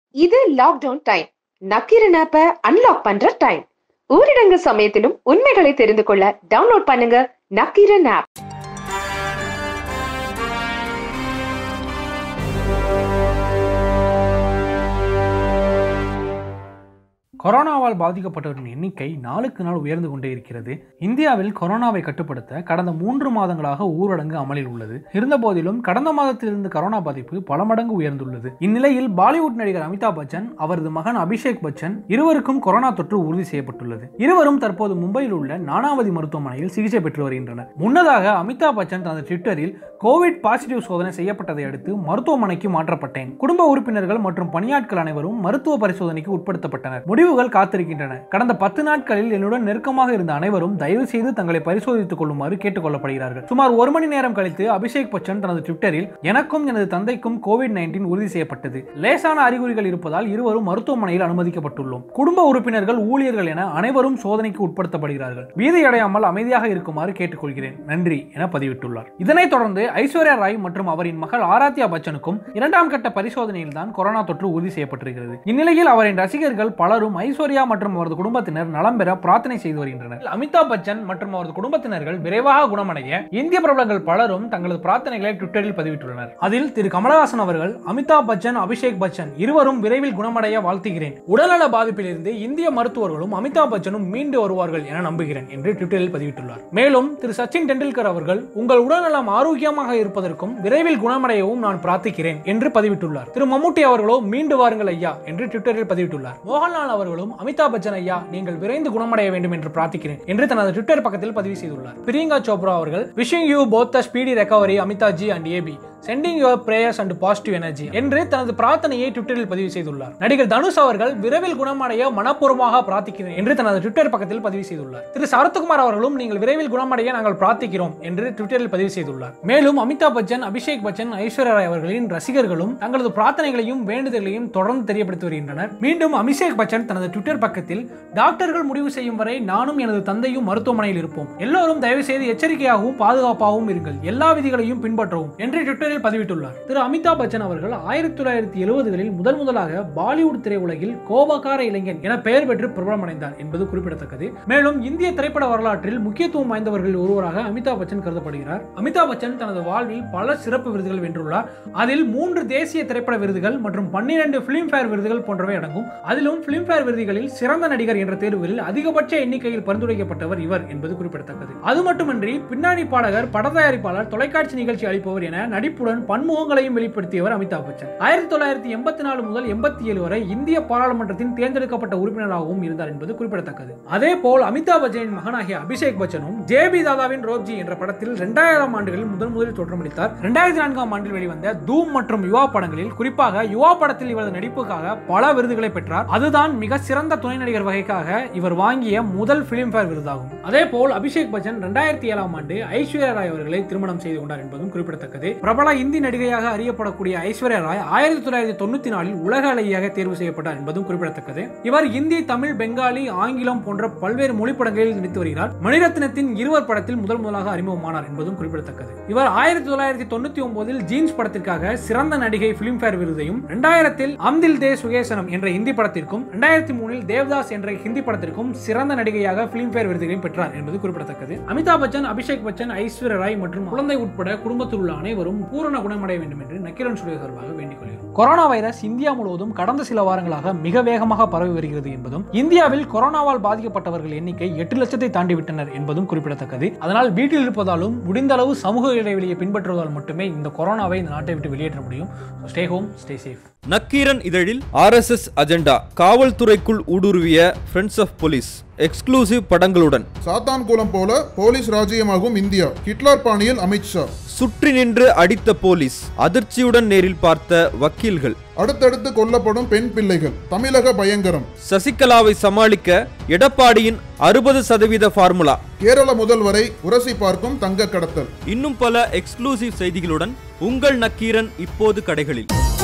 இது lockdown time Nakkheeran ஆப்ப unlock பண்ற டைம் ஊரடங்கு சமயத்திலும் உண்மைகளை தெரிந்து கொள்ள டவுன்லோட் பண்ணுங்க நக்கீரன் ஆப் கொரோனாவால் பாதிக்கப்பட்டவர்களின் எண்ணிக்கை நாளுக்கு நாள் உயர்ந்து கொண்டே இருக்கிறது இந்தியாவில் கொரோனாவை கட்டுப்படுத்த கடந்த மூன்று மாதங்களாக ஊரடங்கு அமலில் உள்ளது இருந்தபோதிலும் கடந்த மாதத்திலிருந்து கொரோனா பாதிப்பு பல மடங்கு உயர்ந்துள்ளது இந்நிலையில் பாலிவுட் நடிகர் அமிதாப் பச்சன் அவரது மகன் அபிஷேக் பச்சன் இருவருக்கும் கொரோனா தொற்று உறுதி செய்யப்பட்டுள்ளது இருவரும் தற்போது மும்பையில் உள்ள நானாவதி மருத்துவமனையில் சிகிச்சை பெற்று வருகின்றனர் முன்னதாக அமிதாப் பச்சன் தனது ட்விட்டரில் கோவிட் பாசிட்டிவ் சோதனை செய்யப்பட்டதை அடுத்து மருத்துவமனைக்கு மாற்றப்பட்டேன் குடும்ப உறுப்பினர்கள் மற்றும் பணியாட்கள் அனைவரும் மருத்துவ பரிசோதனைக்கு உட்படுத்தப்பட்டனர் முடிவுகள் காத்திருக்கின்றன கடந்த பத்து நாட்களில் என்னுடன் நெருக்கமாக இருந்த அனைவரும் தயவு செய்து தங்களை பரிசோதித்துக் கொள்ளுமாறு கேட்டுக் கொள்ளப்படுகிறார்கள் சுமார் ஒரு மணி நேரம் கழித்து அபிஷேக் பச்சன் தனது ட்விட்டரில் எனக்கும் எனது தந்தைக்கும் கோவிட் நைன்டீன் உறுதி செய்யப்பட்டது லேசான அறிகுறிகள் இருப்பதால் இருவரும் மருத்துவமனையில் அனுமதிக்கப்பட்டுள்ளோம் குடும்ப உறுப்பினர்கள் ஊழியர்கள் என அனைவரும் சோதனைக்கு உட்படுத்தப்படுகிறார்கள் பீதியடையாமல் அமைதியாக இருக்குமாறு கேட்டுக்கொள்கிறேன் நன்றி என பதிவிட்டுள்ளார் இதனைத் தொடர்ந்து ஐஸ்வர்யா ராய் மற்றும் அவரின் மகள் ஆராத்யா பச்சனுக்கும் இரண்டாம் கட்ட பரிசோதனையில் தான் கொரோனா தொற்று உறுதி செய்யப்பட்டிருக்கிறது இந்நிலையில் அவரின் ரசிகர்கள் பலரும் ஐஸ்வர்யா மற்றும் அவரது குடும்பத்தினர் நலம் பெற பிரார்த்தனை செய்து வருகின்றனர் அமிதாப் பச்சன் மற்றும் அவரது குடும்பத்தினர்கள் விரைவாக குணமடைய இந்திய பிரபலங்கள் பலரும் தங்களது பிரார்த்தனைகளை ட்விட்டரில் பதிவிட்டுள்ளனர் அதில் திரு கமலஹாசன் அவர்கள் அமிதாப் பச்சன் அபிஷேக் பச்சன் இருவரும் விரைவில் குணமடைய வாழ்த்துகிறேன் உடல்நல பாதிப்பிலிருந்து இந்திய மருத்துவர்களும் அமிதாப் பச்சனும் மீண்டு வருவார்கள் என நம்புகிறேன் என்று ட்விட்டரில் பதிவிட்டுள்ளார் மேலும் திரு சச்சின் டெண்டுல்கர் அவர்கள் உங்கள் உடல்நலம் ஆரோக்கியமாக இருப்பதற்கும் விரைவில் குணமடையவும் நான் பிரார்த்திக்கிறேன் என்று பதிவிட்டுள்ளார் திரு மம்முட்டி அவர்களோ மீண்டு வாருங்கள் ஐயா என்று ட்விட்டரில் பதிவிட்டுள்ளார் மோகன்லால் அவர்களும் அமிதாப் பச்சன் ஐயா நீங்கள் விரைந்து குணமடைய வேண்டும் என்று பிரார்த்திக்கிறேன் என்று தனது ட்விட்டர் பக்கத்தில் பதிவு செய்துள்ளார் பிரியங்கா சோப்ரா அவர்கள் wishing you both the speedy recovery Amitji and AB sending your prayers and positive energy என்று தனது பிரார்த்தனையை ட்விட்டரில் பதிவு செய்துள்ளார் நடிகர் தனுஷ் அவர்கள் விரைவில் குணமடைய மனப்பூர்வமாக பிரார்த்திக்கிறேன் என்று தனது ட்விட்டர் பக்கத்தில் பதிவு செய்துள்ளார் திரு சரத்குமார் அவர்களும் நீங்கள் விரைவில் குணமடைய நாங்கள் பிரார்த்திக்கிறோம் என்று ட்விட்டரில் பதிவு செய்துள்ளார் மேலும் அமிதாப் பச்சன் அபிஷேக் பச்சன் ஐஸ்வர்யா ராய் அவர்களின் ரசிகர்களும் தங்களது பிரார்த்தனைகளையும் வேண்டுதல்களையும் தொடர்ந்து தெரியப்படுத்தி வருகின்றனர் மீண்டும் அபிஷேக் பச்சன் தனது ட்விட்டர் பக்கத்தில் டாக்டர்கள் முடிவு செய்யும் வரை நானும் எனது தந்தையும் மருத்துவமனையில் இருப்போம் எல்லோரும் தயவு செய்து எச்சரிக்கையாகவும் பாதுகாப்பாகவும் இருங்கள் எல்லா விதிகளையும் பின்பற்றவும் என்று ட்விட்டரில் பதிவிட்டுள்ளார் திரு அமிதாப் பச்சன் அவர்கள் ஆயிரத்தி தொள்ளாயிரத்தி எழுபதுகளில் முதல் முதலாக பாலிவுட் திரையுலகில் கோபக்கார இளைஞன் என பெயர் பெற்று பிரபலமடைந்தார் என்பது குறிப்பிடத்தக்கது மேலும் இந்திய திரைப்பட வரலாற்றில் முக்கியத்துவம் வாய்ந்தவர்களில் ஒருவராக அமிதாப் பச்சன் கருதப்படுகிறார் அமிதாப் பச்சன் தனது வாழ்வில் பல சிறப்பு விருதுகள் வென்றுள்ளார் அதில் மூன்று தேசிய திரைப்பட விருதுகள் மற்றும் பன்னிரண்டு பிலிம்பேர் விருதுகள் போன்றவை அடங்கும் அதிலும் பிலிம்பேர் விருதுகளில் சிறந்த நடிகர் என்ற தேர்வுகளில் அதிகபட்ச எண்ணிக்கையில் பரிந்துரைக்கப்பட்டவர் இவர் என்பது குறிப்பிடத்தக்கது அது மட்டுமின்றி பின்னணி பாடகர் பட தயாரிப்பாளர் தொலைக்காட்சி நிகழ்ச்சி அளிப்பவர் என நடிப்புடன் பன்முகங்களையும் வெளிப்படுத்தியவர் அமிதாப் பச்சன் ஆயிரத்தி தொள்ளாயிரத்தி எண்பத்தி நாலு முதல் எண்பத்தி ஏழு வரை இந்திய பாராளுமன்றத்தின் தேர்ந்தெடுக்கப்பட்ட உறுப்பினராகவும் இருந்தார் என்பது குறிப்பிடத்தக்கது அதே போல் அமிதாப் பச்சனின் மகனாகிய அபிஷேக் பச்சனும் ஜேபி தாதாவின் ரோப்ஜி என்ற படத்தில் இரண்டாயிரம் ஆண்டுகளில் முதன் முதலில் தோற்றமளித்தார் இரண்டாயிரத்தி நான்காம் ஆண்டில் வெளிவந்த தூம் மற்றும் யுவா படங்களில் குறிப்பாக யுவா படத்தில் இவரது நடிப்புக்காக பல விருதுகளை பெற்றார் அதுதான் மிக சிறந்த துணை நடிகர் வகைக்காக இவர் வாங்கிய முதல் பிலிம்பேர் விருதாகும் அதே போல் அபிஷேக் பச்சன் இரண்டாயிரத்தி ஏழாம் ஆண்டு ஐஸ்வர்யா ராய் அவர்களை திருமணம் செய்து கொண்டார் என்பதும் குறிப்பிடத்தக்கது பிரபல இந்தி நடிகையாக அறியப்படக்கூடிய ஐஸ்வர்யா ராய் ஆயிரத்தி தொள்ளாயிரத்தி தொண்ணூத்தி நாலில் உலக அழகியாக தேர்வு செய்யப்பட்டார் என்பதும் குறிப்பிடத்தக்கது இவர் இந்தி தமிழ் பெங்காலி ஆங்கிலம் போன்ற பல்வேறு மொழிப்படங்களில் நடித்து வருகிறார் மணிரத்னத்தின் இருவர் படத்தில் முதல் முதலாக அறிமுகமானார் என்பதும் குறிப்பிடத்தக்கது இவர் ஆயிரத்தி தொள்ளாயிரத்தி தொண்ணூத்தி ஒன்பதில் ஜீன்ஸ் படத்திற்காக சிறந்த நடிகை பிலிம்பேர் விருதையும் இரண்டாயிரத்தில் அம்தில் தே சுகேசனம் என்ற ஹிந்தி படத்திற்கும் இரண்டாயிரத்தி மூணில் தேவ்தாஸ் என்ற ஹிந்தி படத்திற்கும் சிறந்த நடிகையாக பிலிம்பேர் விருதுகளையும் பெற்றார் என்பது குறிப்பிடத்தக்கது அமிதாப் பச்சன் அபிஷேக் பச்சன் ஐஸ்வர்யா ராய் மற்றும் குழந்தை உட்பட குடும்பத்தில் உள்ள அனைவரும் பூரண குணமடைய வேண்டும் என்று நக்கீரன் ஸ்டுடியோ சார்பாக வேண்டிக் கொள்கிறோம் கொரோனா வைரஸ் இந்தியா முழுவதும் கடந்த சில வாரங்களாக மிக வேகமாக பரவி வருகிறது என்பதும் இந்தியாவில் கொரோனாவால் பாதிக்கப்பட்டவர்கள் எண்ணிக்கை எட்டு லட்சத்தை தாண்டி விட்டனர் என்பதும் குறிப்பிடத்தக்கது அதனால் வீட்டில் இருப்பதாலும் முடிந்த அளவு சமூக இடைவெளியை பின்பற்றுவதால் மட்டுமே இந்த கொரோனாவை இந்த நாட்டை விட்டு வெளியேற்ற முடியும் stay home stay safe Nakkeeran இதழில் ஆர்எஸ்எஸ் அஜெண்டா காவல்துறைக்குள் ஊடுருவிய ஃப்ரெண்ட்ஸ் ஆஃப் போலீஸ் எக்ஸ்க்ளூசிவ் படங்களுடன் சாத்தான்குளம் போல போலீஸ் ராஜ்யமாகும் இந்தியா ஹிட்லர் பாணியில் அமித்ஷா சுற்றி நின்று அடித்த போலீஸ் அதிர்ச்சியுடன் நேரில் பார்த்த வக்கீல்கள் அடுத்தடுத்து கொல்லப்படும் பெண் பிள்ளைகள் தமிழக பயங்கரம் சசிகலாவை சமாளிக்க எடப்பாடியின் அறுபது சதவீத ஃபார்முலா கேரள முதல்வரை உரசி பார்க்கும் தங்க கடத்தல் இன்னும் பல எக்ஸ்க்ளூசிவ் செய்திகளுடன் உங்கள் நக்கீரன் இப்போது கடைகளில்